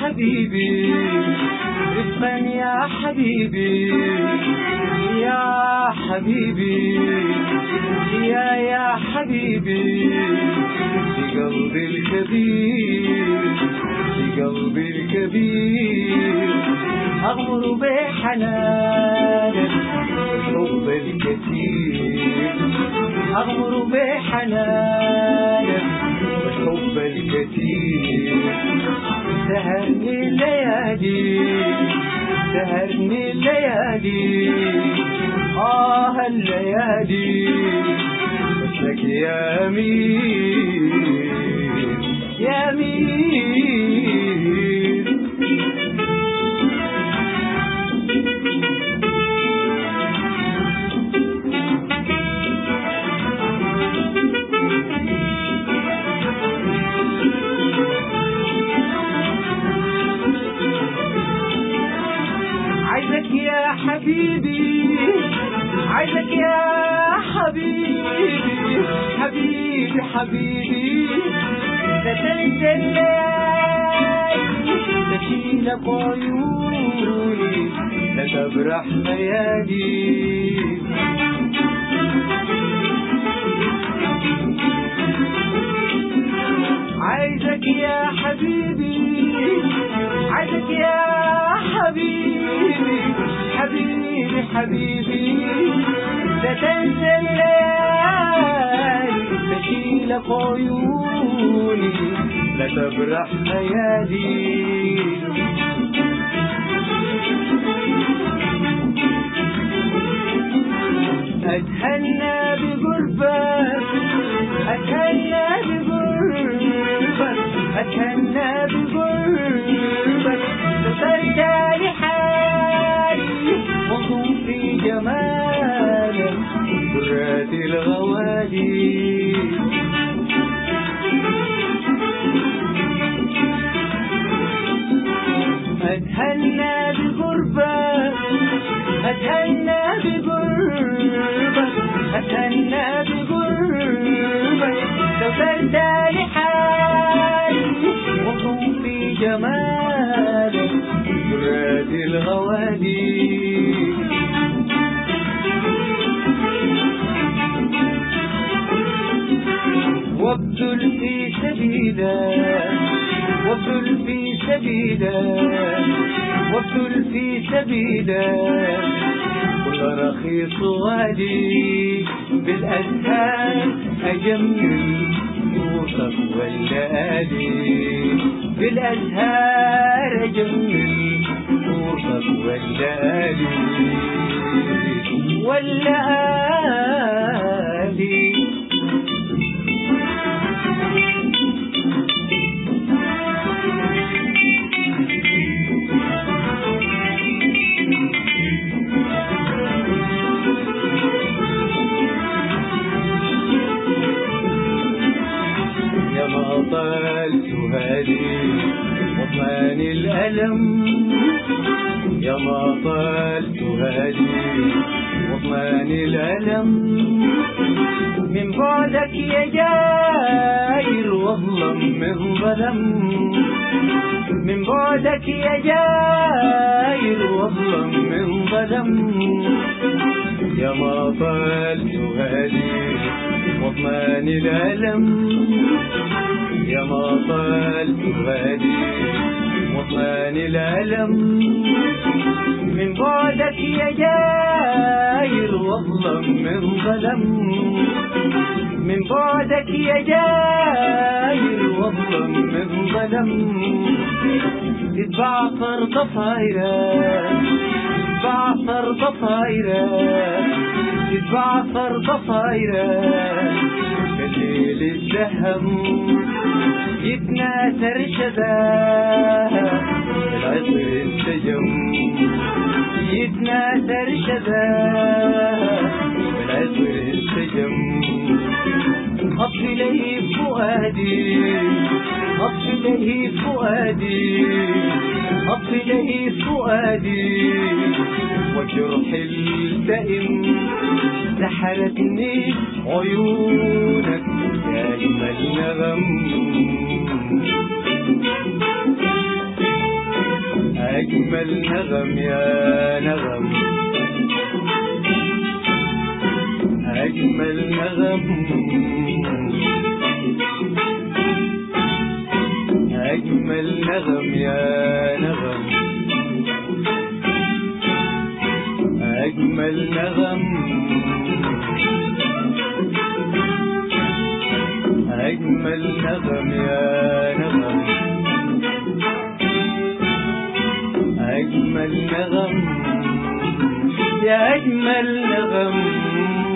حبيبي رفقا يا حبيبي يا حبيبي يا يا حبيبي في قلبي الكبير في قلبي الكبير أغمر بحنانك الحب الكثير أغمر بحنانك الحب الكثير سهرني الليالي سهرني الليالي آه الليالي مثلك يا أمير يا أمير عايزك يا حبيبي عايزك يا حبيبي حبيبي حبيبي لا تنسى الليالي تشيلك عيوني لا تبرح ليالي عايزك يا حبيبي عايزك يا حبيبي حبيبي حبيبي لا تنسى الليالي تشيلك عيوني لا تبرح ليالي أتهنى بقربك أتهنى بقربك أتهنى بقربك تفرجى لحالي وانظر في جمالك ذرات الغوالي أتهنى بقربك أتهنى بقربك أتهنى بقربك تفرجى لحالي وانظر في جمالك ذرات الغوالي وابذل في سبيله وابذل في سبيله وابذل في سبيله كل رخيص غالي بالأسهال أجمل صوتك والليالي بالأزهار أجمل صوتك والليالي والليالي يا ما طالت هذه وطمان الألم يا ما طالت هذه وطمان الألم من بعدك يا جاير واظلم من ظلم من بعدك يا جاير واظلم من ظلم يا ما طالت هذه وطمان الألم يا ما طالت غادي وطمان الألم من بعدك يا جاير واظلم من ظلم من بعدك يا جاير واظلم من ظلم تتبعثر ضفايرك تتبعثر ضفايرك تتبعثر ضفايرك كليل الدهم يتناثر شذاه العطر السجم يتناثر شذاه العطر السجم أطفي لي فؤادي أطفي لي فؤادي أطفي لي فؤادي وجرح التئم سحرتني عيونك يا أجمل نغم أجمل نغم يا نغم أجمل نغم أجمل نغم يا نغم أجمل نغم أجمل نغم يا نغم أجمل نغم يا أجمل نغم